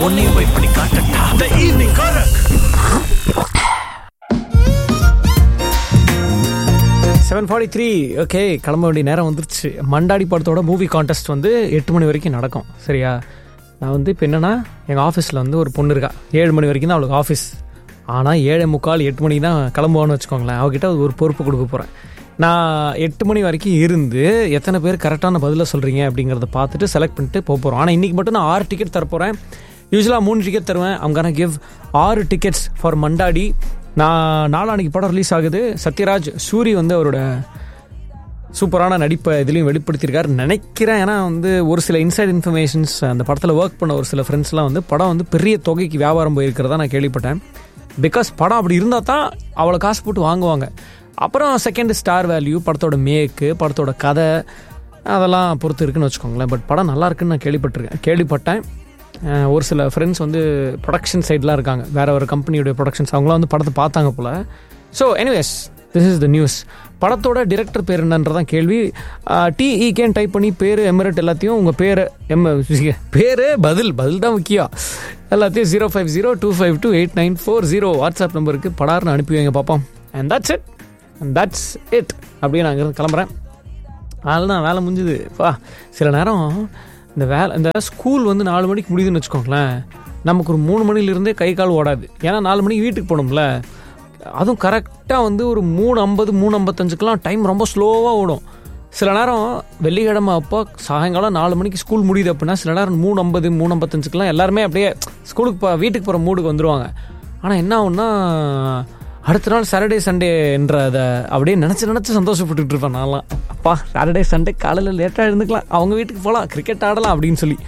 உன்னையும் போய் பண்ணி காட்டட்டா the evening Kadak seven forty three okay கிளம்ப வேண்டிய நேரம் வந்துருச்சு மண்டாடி படத்தோட மூவி கான்டெஸ்ட் வந்து எட்டு மணி வரைக்கும் நடக்கும் சரியா நான் வந்து இப்போ என்னென்னா எங்கள் ஆஃபீஸில் வந்து ஒரு பொண்ணு இருக்கா ஏழு மணி வரைக்கும் தான் அவளுக்கு ஆஃபீஸ் ஆனால் ஏழு முக்கால் எட்டு மணிக்கு தான் கிளம்புவான்னு வச்சுக்கோங்களேன் அவகிட்ட ஒரு பொறுப்பு கொடுக்க போகிறேன் நான் எட்டு மணி வரைக்கும் இருந்து எத்தனை பேர் கரெக்டான பதிலை சொல்கிறீங்க அப்படிங்கிறத பார்த்துட்டு செலக்ட் பண்ணிட்டு போக போகிறோம் ஆனால் இன்றைக்கி மட்டும் நான் ஆறு டிக்கெட் தரப்போகிறேன் யூஸ்வலாக மூணு டிக்கெட் தருவேன் அவங்க கிவ் ஆறு டிக்கெட்ஸ் ஃபார் மண்டாடி நான் நாளானிக்கு படம் ரிலீஸ் ஆகுது சத்யராஜ் சூரி வந்து அவரோட சூப்பரான நடிப்பை இதுலேயும் வெளிப்படுத்தியிருக்காரு நினைக்கிறேன் ஏன்னா வந்து ஒரு சில இன்சைட் இன்ஃபர்மேஷன்ஸ் அந்த படத்தில் ஒர்க் பண்ண ஒரு சில ஃப்ரெண்ட்ஸ்லாம் வந்து படம் வந்து பெரிய தொகைக்கு வியாபாரம் போயிருக்கிறதா நான் கேள்விப்பட்டேன் பிகாஸ் படம் அப்படி இருந்தால் தான் அவ்வளோ காசு போட்டு வாங்குவாங்க அப்புறம் செகண்ட் ஸ்டார் வேல்யூ படத்தோட மேக்கு படத்தோட கதை அதெல்லாம் பொறுத்து இருக்குன்னு வச்சுக்கோங்களேன் பட் படம் நல்லா இருக்குன்னு நான் கேள்விப்பட்டிருக்கேன் கேள்விப்பட்டேன் அஹ் ஒரு சில ஃப்ரெண்ட்ஸ் வந்து ப்ரொடக்ஷன் சைட்லாம் இருக்காங்க வேற ஒரு கம்பெனியோட ப்ரொடக்ஷன்ஸ் அவங்களாம் வந்து படத்தை பார்த்தாங்க போல் so anyways this is the news படத்தோட டிரெக்டர் பேர் என்னன்றதான் கேள்வி டிஇகேன்னு டைப் பண்ணி பேர் எமிரட் எல்லாத்தையும் உங்கள் பேர் எம் பேர் பதில் பதில் தான் முக்கியம் எல்லாத்தையும் zero five zero two five two eight nine four zero WhatsApp நம்பருக்கு படார்னு அனுப்பி வைங்க பார்ப்போம் and that's it and that's it அப்படியே நான் இங்கிருந்து கிளம்புறேன் அதுதான் வேலை முடிஞ்சுது பா சில நேரம் இந்த வேலை இந்த ஸ்கூல் வந்து நாலு மணிக்கு முடியுதுன்னு வச்சுக்கோங்களேன் நமக்கு ஒரு மூணு மணிலேருந்தே கை கால் ஓடாது ஏன்னா நாலு மணிக்கு வீட்டுக்கு போகணும்ல அதுவும் கரெக்டாக வந்து ஒரு மூணு ஐம்பது மூணு ஐம்பத்தஞ்சுக்கெலாம் டைம் ரொம்ப ஸ்லோவாக ஓடும் சில நேரம் வெள்ளிக்கிழமை அப்போ சாயங்காலம் நாலு மணிக்கு ஸ்கூல் முடியுது அப்படின்னா சில நேரம் மூணு ஐம்பது மூணு ஐம்பத்தஞ்சுக்கெலாம் எல்லாருமே அப்படியே ஸ்கூலுக்கு போ வீட்டுக்கு போகிற மூடுக்கு வந்துடுவாங்க ஆனால் என்ன ஆகும்னா அடுத்த நாள் சாட்டர்டே சண்டேன்ற அதை அப்படியே நினச்சி நினச்சி சந்தோஷப்பட்டுட்டு இருப்பேன் நான்லாம் அப்பா சாட்டர்டே சண்டே காலையில் லேட்டாக இருந்துக்கலாம் அவங்க வீட்டுக்கு போகலாம் கிரிக்கெட் ஆடலாம் அப்படின்னு சொல்லி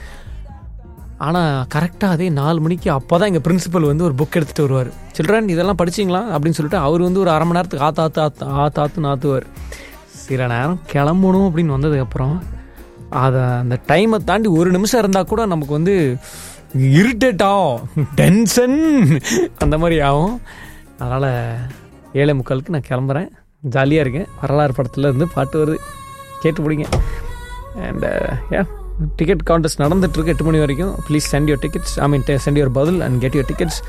ஆனால் கரெக்டாக அதே நாலு மணிக்கு அப்போ தான் எங்கள் பிரின்சிபல் வந்து ஒரு புக் எடுத்துகிட்டு வருவார் சில்ட்ரன் இதெல்லாம் படிச்சிங்களா அப்படின்னு சொல்லிட்டு அவர் வந்து ஒரு அரை மணி நேரத்துக்கு ஆத்து ஆத்து ஆத்து ஆத்து ஆத்துன்னு ஆத்துவார் சில நேரம் கிளம்பணும் அப்படின்னு வந்ததுக்கப்புறம் அதை அந்த டைமை தாண்டி ஒரு நிமிஷம் இருந்தால் கூட நமக்கு வந்து இரிட்டேட் ஆகும் டென்ஷன் அந்த மாதிரி ஆகும் அதனால் ஏழை முக்காலுக்கு நான் கிளம்புறேன் ஜாலியாக இருக்கேன் வரலாறு படத்தில் இருந்து பாட்டு வருது கேட்டு பிடிங்க அண்ட் யா டிக்கெட் கான்டெஸ்ட் நடந்துட்டுருக்கு எட்டு மணி வரைக்கும் please send your tickets I mean send your பதில் and get your tickets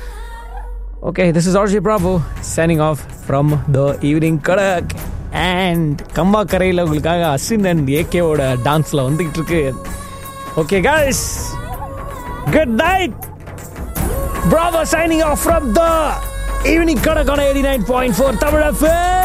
okay this is RJ Bravo signing off from the evening Kadak and கம்பா கரையில் உங்களுக்காக அசின் அண்ட் ஏகேவோட டான்ஸில் வந்துக்கிட்டு இருக்கு okay guys good night Bravo signing off from the evening Kadakana 89.4 Tamil FM.